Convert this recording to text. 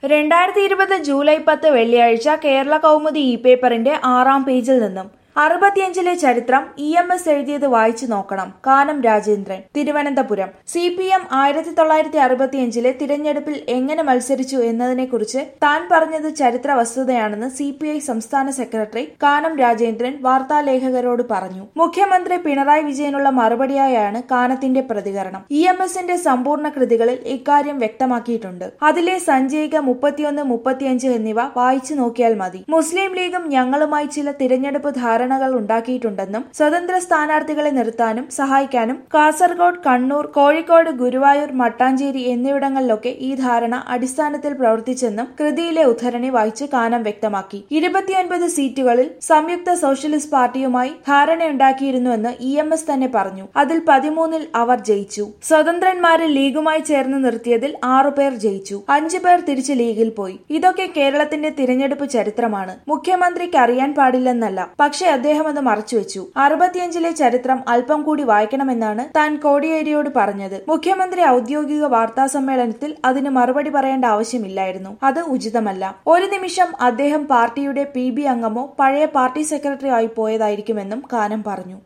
രണ്ടായിരത്തി ഇരുപത് ജൂലൈ പത്ത് വെള്ളിയാഴ്ച കേരള കൗമുദി ഇ പേപ്പറിന്റെ ആറാം പേജിൽ നിന്നും അറുപത്തിയഞ്ചിലെ ചരിത്രം ഇ എം എസ് എഴുതിയത് വായിച്ചു നോക്കണം Kanam Rajendran Thiruvananthapuram C P M ആയിരത്തി തൊള്ളായിരത്തി അറുപത്തിയഞ്ചിലെ തിരഞ്ഞെടുപ്പിൽ എങ്ങനെ മത്സരിച്ചു എന്നതിനെക്കുറിച്ച് താൻ പറഞ്ഞത് ചരിത്ര വസ്തുതയാണെന്ന് സി പി ഐ സംസ്ഥാന സെക്രട്ടറി കാനം രാജേന്ദ്രൻ വാർത്താലേഖകരോട് പറഞ്ഞു മുഖ്യമന്ത്രി പിണറായി വിജയനുള്ള മറുപടിയായാണ് കാനത്തിന്റെ പ്രതികരണം ഇ എം എസിന്റെ സമ്പൂർണ്ണ കൃതികളിൽ ഇക്കാര്യം വ്യക്തമാക്കിയിട്ടുണ്ട് അതിലെ സഞ്ചയിക മുപ്പത്തിയൊന്ന് മുപ്പത്തിയഞ്ച് എന്നിവ വായിച്ചു നോക്കിയാൽ മതി മുസ്ലിം ലീഗും ഞങ്ങളുമായി ചില തിരഞ്ഞെടുപ്പ് ധാരണകൾ ഉണ്ടാക്കിയിട്ടുണ്ടെന്നും സ്വതന്ത്ര സ്ഥാനാർത്ഥികളെ നിർത്താനും സഹായിക്കാനും കാസർഗോഡ് കണ്ണൂർ കോഴിക്കോട് ഗുരുവായൂർ മട്ടാഞ്ചേരി എന്നിവിടങ്ങളിലൊക്കെ ഈ ധാരണ അടിസ്ഥാനത്തിൽ പ്രവർത്തിച്ചെന്നും കൃതിയിലെ ഉദ്ധരണി വായിച്ച് കാനം വ്യക്തമാക്കി ഇരുപത്തിയൊൻപത് സീറ്റുകളിൽ സംയുക്ത സോഷ്യലിസ്റ്റ് പാർട്ടിയുമായി ധാരണയുണ്ടാക്കിയിരുന്നുവെന്ന് ഇ എം എസ് തന്നെ പറഞ്ഞു അതിൽ പതിമൂന്നിൽ അവർ ജയിച്ചു സ്വതന്ത്രന്മാരെ ലീഗുമായി ചേർന്ന് നിർത്തിയതിൽ ആറുപേർ ജയിച്ചു അഞ്ചു പേർ തിരിച്ച് ലീഗിൽ പോയി ഇതൊക്കെ കേരളത്തിന്റെ തിരഞ്ഞെടുപ്പ് ചരിത്രമാണ് മുഖ്യമന്ത്രിക്ക് അറിയാൻ പാടില്ലെന്നല്ല പക്ഷെ അദ്ദേഹം അത് മറച്ചുവെച്ചു അറുപത്തിയഞ്ചിലെ ചരിത്രം അല്പം കൂടി വായിക്കണമെന്നാണ് താൻ കോടിയേരിയോട് പറഞ്ഞത് മുഖ്യമന്ത്രി ഔദ്യോഗിക വാർത്താ സമ്മേളനത്തിൽ അതിന് മറുപടി പറയേണ്ട ആവശ്യമില്ലായിരുന്നു അത് ഉചിതമല്ല ഒരു നിമിഷം അദ്ദേഹം പാർട്ടിയുടെ പി ബി അംഗമോ പഴയ പാർട്ടി സെക്രട്ടറി ആയി പോയതായിരിക്കുമെന്നും കാനം പറഞ്ഞു